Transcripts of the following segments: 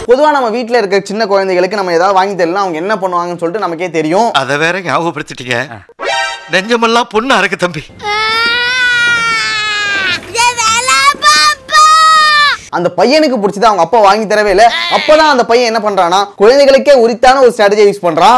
பொதுவா நம்ம வீட்ல இருக்க சின்ன குழந்தைகளுக்கு நம்ம ஏதாவது வாங்கி தரலாம் அவங்க என்ன பண்ணுவாங்கன்னு சொல்லிட்டு நமக்கே தெரியும் அத வேற ஞாபகப்படுத்திட்டீங்க நெஞ்சமெல்லாம் பொண்ணு அறக்கு தம்பி அந்த பையனுக்கு பிடிச்சது அவங்க அப்பா வாங்கி தரவே இல்லை அப்பதான் அந்த பையன் என்ன பண்றானா குழந்தைகளுக்கே உரித்தான ஒரு ஸ்ட்ராட்டஜி யூஸ் பண்றான்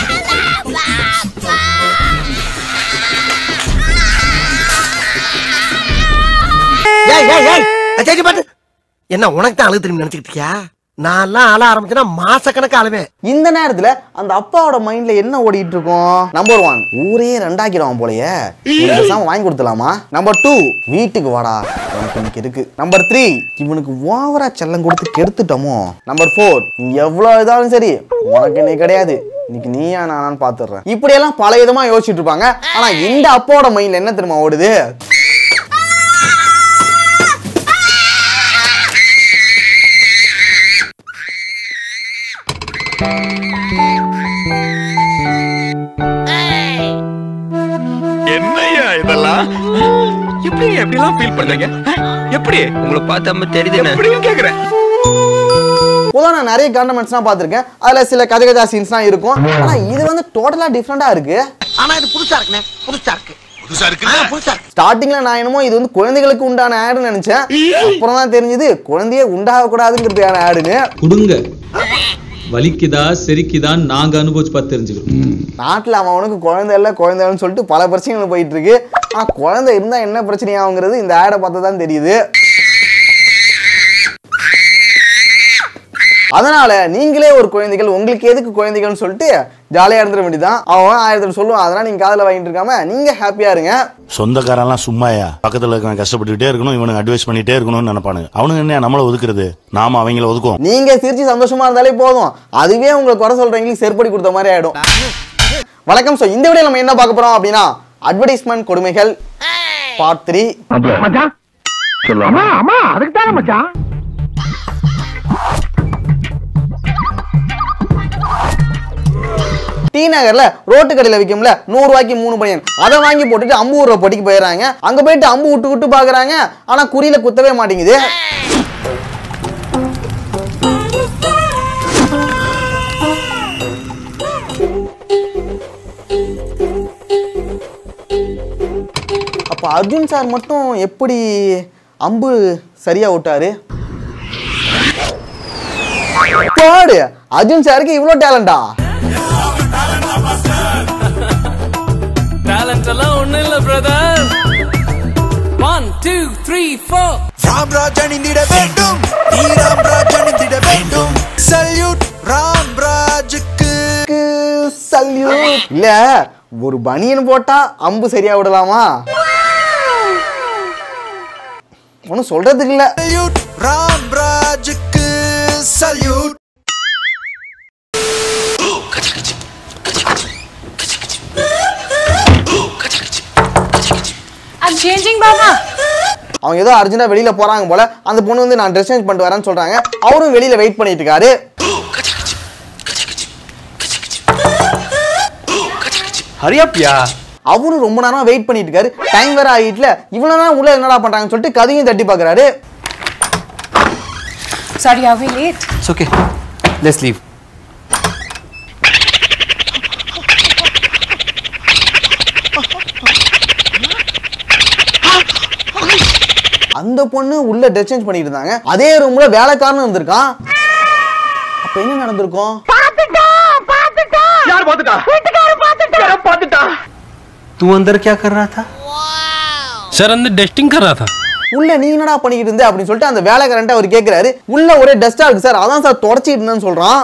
ஏய் ஏய் ஏய் சரி பாட்டு என்ன உனக்கு தான் அழுகு திரும்பி நினைச்சுக்கிட்டு இருக்கியா நான்லாம் அழ ஆரம்பிச்சேன்னா மாசக்கணக்கு அழுவேன் இந்த நேரத்துல அந்த அப்பாவோட மைண்ட்ல என்ன ஓடிட்டு இருக்கும் நம்பர் ஒன் ஊரே ரெண்டாக்கிடுவான் போலயே இவனுக்கு பேசாம வாங்கி கொடுத்துலாமா நம்பர் டூ வீட்டுக்கு வாடா உனக்கு இன்னைக்கு இருக்கு நம்பர் த்ரீ இவனுக்கு ஓவரா செல்லம் கொடுத்து கெடுத்துட்டோமோ நம்பர் ஃபோர் நீ எவ்வளவு இதாலும் சரி உனக்கு இன்னைக்கு கிடையாது இன்னைக்கு நீயா நானான்னு பாத்துடுறேன் இப்படியெல்லாம் பல விதமா யோசிச்சுட்டு இருப்பாங்க ஆனா இந்த அப்பாவோட மைண்ட்ல என்ன தெரியுமா ஓடுது என்னையா இதெல்லாம் எப்படி எப்படிலாம் ஃபீல் பண்றீங்க எப்படி உங்களை பார்த்தா தெரியுது எப்படியும் கேக்குறேன் பொதுவாக நான் நிறைய கார்னமெண்ட்ஸ்லாம் பார்த்துருக்கேன் அதில் சில கதை கதா சீன்ஸ்லாம் இருக்கும் ஆனால் இது வந்து டோட்டலாக டிஃப்ரெண்ட்டாக இருக்கு ஆனா இது புதுசா இருக்குண்ணே புதுசா இருக்கு புதுசா ஆ, இருக்குல்ல புதுசா இருக்கு ஸ்டார்டிங்கில் நான் என்னமோ இது வந்து குழந்தைகளுக்கு உண்டான ஆடுன்னு நினச்சேன் அப்புறம் தான் தெரிஞ்சது குழந்தையே உண்டாகக்கூடாதுங்கிறதுக்கான ஆடுன்னு கொடுங்க வலிக்குதா செரிக்குதான்னு நாங்க அனுபவிச்சு பார்த்து தெரிஞ்சுக்கிறோம் நாட்டில் அவன் அவனுக்கு குழந்தை இல்லை குழந்தைன்னு சொல்லிட்டு பல பிரச்சனைகள் போயிட்டு இருக்கு ஆனால் குழந்தை இருந்தால் என்ன பிரச்சனையாகுங்கிறது இந்த ஆடை பார்த்து தான் தெரியுது அதனால நீங்களே ஒரு குழந்தைகள் உங்களுக்கு எதுக்கு குழந்தைகள்னு சொல்லிட்டு ஜாலியாக இருந்துட வேண்டியதான் அவன் ஆயிரத்தி சொல்லுவான் அதெல்லாம் நீங்கள் காதில் வாங்கிட்டு இருக்காம நீங்கள் ஹாப்பியாக இருங்க சொந்தக்காரெல்லாம் சும்மாயா பக்கத்துல இருக்கவன் கஷ்டப்பட்டுக்கிட்டே இருக்கணும் இவனுக்கு அட்வைஸ் பண்ணிட்டே இருக்கணும்னு நினைப்பானுங்க அவனுங்க என்ன நம்மள ஒதுக்குறது நாம அவங்கள ஒதுக்குவோம் நீங்க சிரிச்சு சந்தோஷமா இருந்தாலே போதும் அதுவே உங்களை குறை சொல்றவங்களுக்கு செருப்படி கொடுத்த மாதிரி ஆயிடும் வணக்கம் ஸோ இந்த வீடியோ நம்ம என்ன பார்க்க போறோம் அப்படின்னா அட்வர்டைஸ்மெண்ட் கொடுமைகள் பார்ட் த்ரீ டி நகர்ல ரோட்டு கடையில விற்கும்ல நூறு ரூபாய்க்கு மூணு பையன் அதை வாங்கி போட்டுட்டு அம்பு ஊர் பொட்டிக்கு போயிடுறாங்க அங்க போயிட்டு அம்பு விட்டு விட்டு பாக்குறாங்க ஆனா குறியில குத்தவே மாட்டேங்குது அப்ப அர்ஜுன் சார் மட்டும் எப்படி அம்பு சரியா விட்டாரு பாடு அர்ஜுன் சாருக்கு இவ்வளோ டேலண்டா டேலண்ட் எல்லாம் ஒண்ணும் இல்ல brother one two three four Ramraj அணிந்திட வேண்டும் நீ ராம்ராஜ் அணிந்திட வேண்டும் சல்யூட் ராம்ராஜுக்கு சல்யூட் இல்ல ஒரு பனியன் போட்டா அம்பு சரியா விடலாமா ஒன்றும் சொல்றதுக்கு இல்ல சல்யூட் ராம்ராஜுக்கு சல்யூட் I'm changing, Baba. அவங்க ஏதோ அர்ஜென்டா வெளியில போறாங்க போல அந்த பொண்ணு வந்து நான் ட்ரெஸ் சேஞ்ச் பண்ணிட்டு வரேன்னு சொல்றாங்க அவரும் வெளியில வெயிட் பண்ணிட்டு இருக்காரு ஹரியாப்பியா அவரும் ரொம்ப நேரம் வெயிட் பண்ணிட்டு இருக்காரு டைம் வேற ஆகிட்டுல இவ்வளவு நேரம் உள்ள என்னடா பண்றாங்கன்னு சொல்லிட்டு கதையும் தட்டி பாக்குறாரு Sorry, are we late? It's okay let's leave அந்த பொண்ணு உள்ள ட்ரெஸ் சேஞ்ச் பண்ணிட்டு இருந்தாங்க அதே ரூம்ல வேலைக்காரனும் இருந்திருக்கான் அப்ப என்ன நடந்திருக்கும் तू अंदर क्या कर रहा था सर अंदर डस्टिंग कर रहा था உள்ள நீ என்னடா பண்ணிக்கிட்டு இருந்த அப்படின்னு சொல்லிட்டு அந்த வேலைக்காரன்ட்ட அவர் கேக்குறாரு உள்ள ஒரே டஸ்டா இருக்கு சார் அதான் சார் தொடச்சிட்டு இருந்தேன்னு சொல்றான்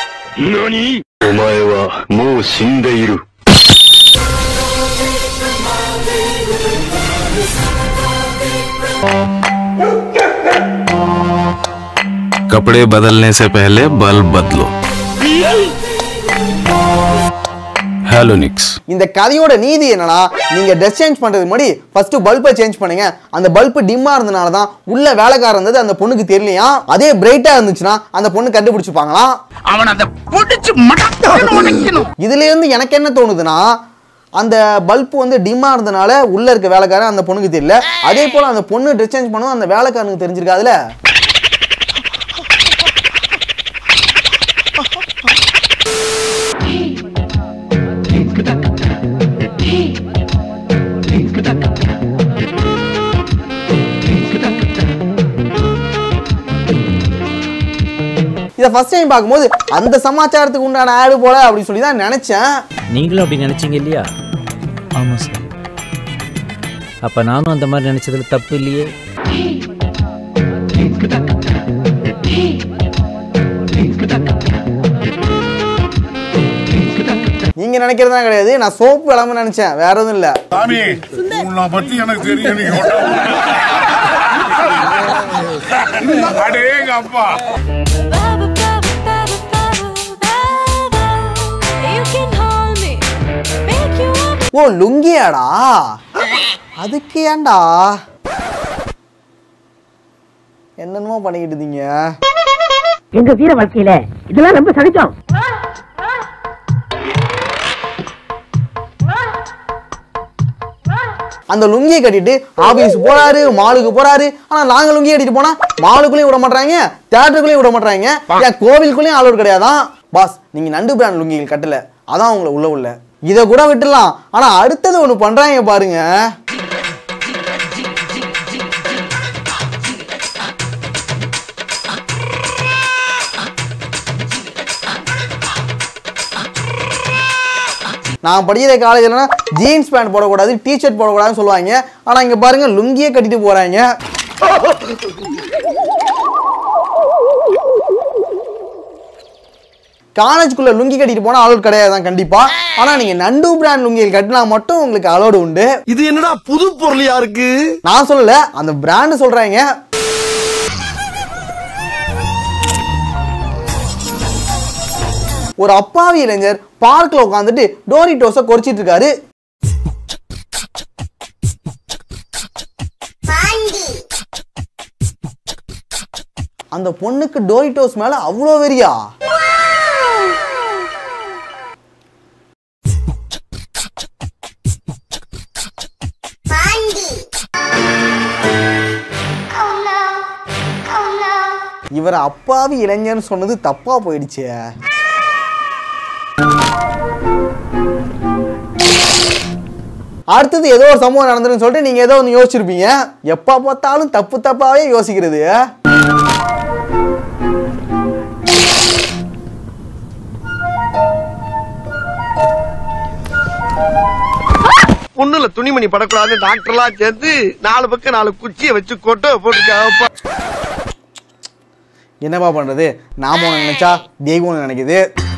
कपड़े बदलने से पहले बल्ब बदलो हेलोनिक्स இந்த கதையோட நீதி என்னன்னா நீங்க ட்ரெஸ் சேஞ்ச் பண்றது முன்னாடி ஃபர்ஸ்ட் பல்பை சேஞ்ச் பண்ணுங்க அந்த பல்ப் டிம்மா இருந்தனால தான் உள்ள வேலைக்காரன் இருந்தது அந்த பொண்ணுக்கு தெரியலையா அதே பிரைட்டா இருந்துச்சுன்னா அந்த பொண்ணு கண்டுபிடிச்சுப்பாங்களாம் அவன் அதை புடிச்சு மடக்கணும் உடைக்கணும் இதுல இருந்து எனக்கு என்ன தோணுதுன்னா அந்த பல்ப் வந்து டிம்மா இருந்தனால உள்ள இருக்க வேலைக்காரன் அந்த பொண்ணுக்கு தெரியல அதே போல அந்த பொண்ணு ட்ரெஸ் சேஞ்ச் பண்ணதும் அந்த வேலைக்காரனுக்கு தெரிஞ்சிருக்காதுல இதை ஃபர்ஸ்ட் டைம் பார்க்கும்போது அந்த சமாச்சாரத்துக்கு உண்டான ஆடு போல அப்படின்னு சொல்லி தான் நினைச்சேன் நீங்களும் அப்படி நினைச்சீங்க இல்லையா ஆமாம் சார் அப்போ நானும் அந்த மாதிரி நினைச்சதுல தப்பு இல்லையே நீங்க நினைக்கிறதா கிடையாது நான் சோப்பு விளம்பு நினைச்சேன் வேற எதுவும் இல்ல சாமி உன்னை பத்தி எனக்கு தெரியும் நீ அடேங்க அப்பா ஓ லுங்கியாடா அதுக்கு ஏன்டா என்னென்னமோ பண்ணிக்கிட்டு இருந்தீங்க எங்க வீர வாழ்க்கையில இதெல்லாம் ரொம்ப சகிச்சோம் அந்த லுங்கியை கட்டிட்டு ஆபீஸ் போறாரு மாலுக்கு போறாரு ஆனா நாங்க லுங்கி கட்டிட்டு போனா மாலுக்குள்ளேயும் விட மாட்டாங்க தியேட்டருக்குள்ளேயும் விட மாட்டாங்க ஏன் கோவிலுக்குள்ளேயும் அலோட் கிடையாதான் பாஸ் நீங்க நண்டு பிராண்ட் லுங்கிகள் கட்டல அதான் உங்களை உள்ள உள்ள இதை கூட விட்டுடலாம் ஆனா அடுத்தது ஒண்ணு பண்றாங்க பாருங்க நான் படிக்கிற காலேஜ்லனா ஜீன்ஸ் பேண்ட் போடக்கூடாது டிஷர்ட் போடக்கூடாதுன்னு சொல்லுவாங்க ஆனா இங்க பாருங்க லுங்கியே கட்டிட்டு போறாங்க காலேஜுக்குள்ள லுங்கி கட்டிட்டு போனா அலோட் கிடையாது தான் கண்டிப்பா ஆனா நீங்க நண்டு பிராண்ட் லுங்கிகள் கட்டினா மட்டும் உங்களுக்கு அலோடு உண்டு இது என்னடா புது பொருளியா இருக்கு நான் சொல்லல அந்த பிராண்ட் சொல்றாங்க ஒரு அப்பாவி இளைஞர் பார்க்ல உட்காந்துட்டு டோரிட்டோஸை கொறிச்சிட்டு இருக்காரு அந்த பொண்ணுக்கு டோரிட்டோஸ் மேல அவ்வளோ வெறியா இவர் அப்பாவி இளைஞர்னு சொன்னது தப்பா போயிடுச்சே அடுத்தது ஏதோ ஒரு சம்பவம் நடந்துருன்னு சொல்லிட்டு நீங்க ஏதோ ஒன்று யோசிச்சிருப்பீங்க எப்ப பார்த்தாலும் தப்பு தப்பாவே யோசிக்கிறது பொண்ணுல துணிமணி படக்கூடாதுன்னு டாக்டர்லாம் சேர்ந்து நாலு பக்கம் நாலு குச்சியை வச்சு கொட்டை போட்டுருக்காங்க என்னப்பா பண்றது நாம ஒண்ணு நினைச்சா தெய்வம் ஒண்ணு நினைக்குது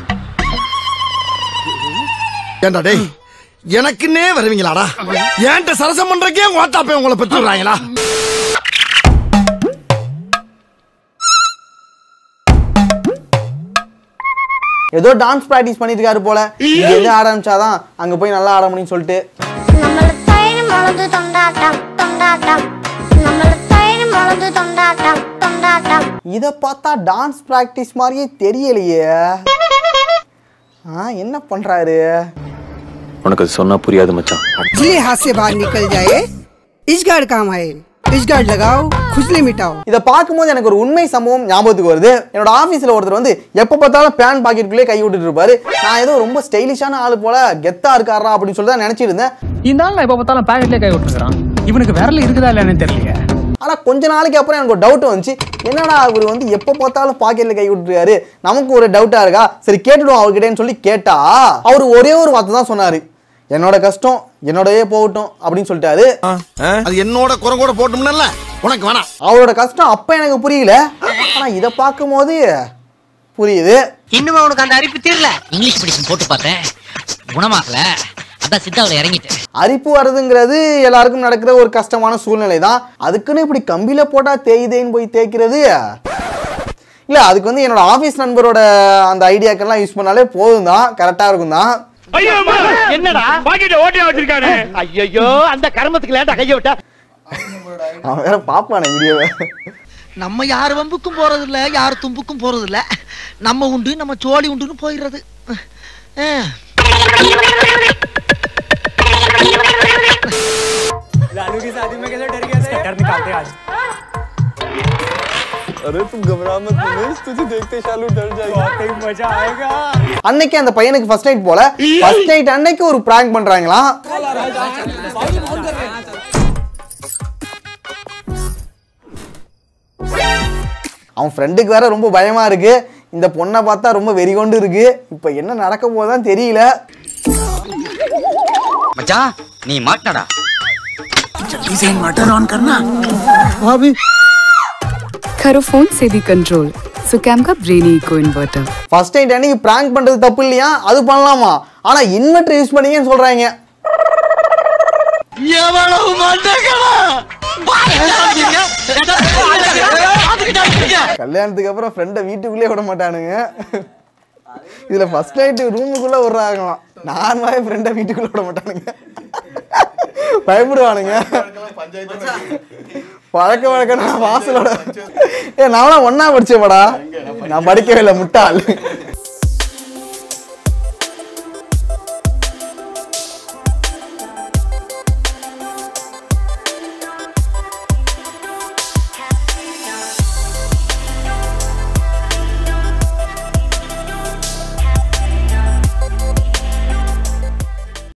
ஏண்டா டேய் எனக்குன்னே வருவீங்களாடா ஏன்ட்ட சரசம் பண்றக்கே ஓட்டாப்பே உங்களை பெற்றுறாங்களா ஏதோ டான்ஸ் ப்ராக்டிஸ் பண்ணிட்டு இருக்காரு போல இங்க இருந்து ஆட ஆரம்பிச்சாதான் அங்க போய் நல்லா ஆட முடியும்னு சொல்லிட்டு முளது தொண்டாட்டம் தொண்டாட்டம் நம்மள தயிர் முளது தொண்டாட்டம் தொண்டாட்டம் இத பார்த்தா டான்ஸ் ப்ராக்டிஸ் மாதிரியே தெரியலையே ஆ என்ன பண்றாரு உனக்கு அது சொன்னா புரியாது மச்சான் जिले हाथ से बाहर निकल जाए इस गार्ड काम है इस गार्ड लगाओ खुजली मिटाओ இதை பார்க்கும்போது எனக்கு ஒரு உண்மை சம்பவம் ஞாபகத்துக்கு வருது என்னோட ஆஃபீஸில் ஒருத்தர் வந்து எப்போ பார்த்தாலும் பேன் பாக்கெட்டுக்குள்ளே கை விட்டுட்டு இருப்பாரு நான் ஏதோ ரொம்ப ஸ்டைலிஷான ஆள் போல கெத்தா இருக்காரா அப்படின்னு சொல்லி தான் நினைச்சிட்டு இருந்தேன் இந்த ஆள் நான் எப்ப பார்த்தாலும் பாக்கெட்லயே கை விட்டுருக்கான் இவனுக்கு விரல் இருக்குதா இல்லையானு தெரியலையே ஆனா கொஞ்ச நாளைக்கு அப்புறம் எனக்கு ஒரு டவுட் வந்துச்சு என்னடா அவர் வந்து எப்போ பார்த்தாலும் பாக்கெட்ல கை விட்டுருக்காரு நமக்கு ஒரு டவுட்டா இருக்கா சரி கேட்டுடுவோம் அவர்கிட்டன்னு சொல்லி கேட்டா அவர் ஒரே ஒரு வார்த்தை தான் சொன்னாரு என்னோட கஷ்டம் என்னோடயே போகட்டும் அப்படின்னு சொல்லிட்டாரு அது என்னோட குறை கூட போட்டோம்னல்ல உனக்கு வேணாம் அவரோட கஷ்டம் அப்ப எனக்கு புரியல ஆனா இதை பார்க்கும்போது புரியுது இன்னும் அவனுக்கு அந்த அரிப்பு தீரல இங்கிலீஷ் மெடிசன் போட்டு பார்த்தேன் குணமாகல அதான் சித்தாவில் இறங்கிட்டேன் அரிப்பு வர்றதுங்கிறது எல்லாருக்கும் நடக்கிற ஒரு கஷ்டமான சூழ்நிலை தான் அதுக்குன்னு இப்படி கம்பியில போட்டா தேய்தேன்னு போய் தேய்க்கிறது இல்ல அதுக்கு வந்து என்னோட ஆபீஸ் நண்பரோட அந்த ஐடியாக்கெல்லாம் யூஸ் பண்ணாலே போதும் தான் கரெக்டா இருக்கும் தான் என்னடா பாக்கெட் ஓட்டியா வச்சிருக்காரு ஐயோ அந்த கர்மத்துக்கு லேட்டா கைய விட்டா அவன் வேற பாப்பானே வீடியோவை நம்ம யார் வம்புக்கும் போறது இல்ல யார் தும்புக்கும் போறது இல்ல நம்ம உண்டு நம்ம சோழி உண்டுன்னு போயிடுறது அஹ். लालू की शादी में कैसे डर गया था डर निकालते आज अरे तुम घबरा मत मनीष तुझे देखते शालू डर जाएगा मजा आएगा அன்னைக்கு அந்த பையனுக்கு ஃபர்ஸ்ட் நைட் போல ஃபர்ஸ்ட் நைட் அன்னைக்கு ஒரு பிராங்க் பண்றாங்களாம் அவன் ஃப்ரெண்டுக்கு வேற ரொம்ப பயமா இருக்கு இந்த பொண்ணை பார்த்தா ரொம்ப வெறி கொண்டு இருக்கு இப்போ என்ன நடக்க போதான் தெரியல மச்சான் நீ மாட்டடா डिजाइन मटर ऑन करना अभी खरो फोन से भी कंट्रोल सुकैम का brainy eco inverter first night அன்னைக்கு பிராங்க் பண்றது தப்பு இல்லையா அது பண்ணலாமா ஆனா இன்வெர்டர் யூஸ் பண்ணீங்கன்னு சொல்றாங்க எவ்வளவு மண்டகடா கல்யாணத்துக்கு அப்புறம் ஃப்ரெண்டை வீட்டுக்குள்ளே விட மாட்டானுங்க இதுல ஃபர்ஸ்ட் நைட் ரூமுக்குள்ள விடுறாங்களாம் நார்மலாவே ஃப்ரெண்டை வீட்டுக்குள்ள விட மாட்டானுங்க பயப்படுவானுங்க பழக்க வழக்கம் நான் வாசலோட ஏ நான்லாம் ஒன்னா படிச்சேன்டா நான் படிக்கவே இல்லை முட்டாள்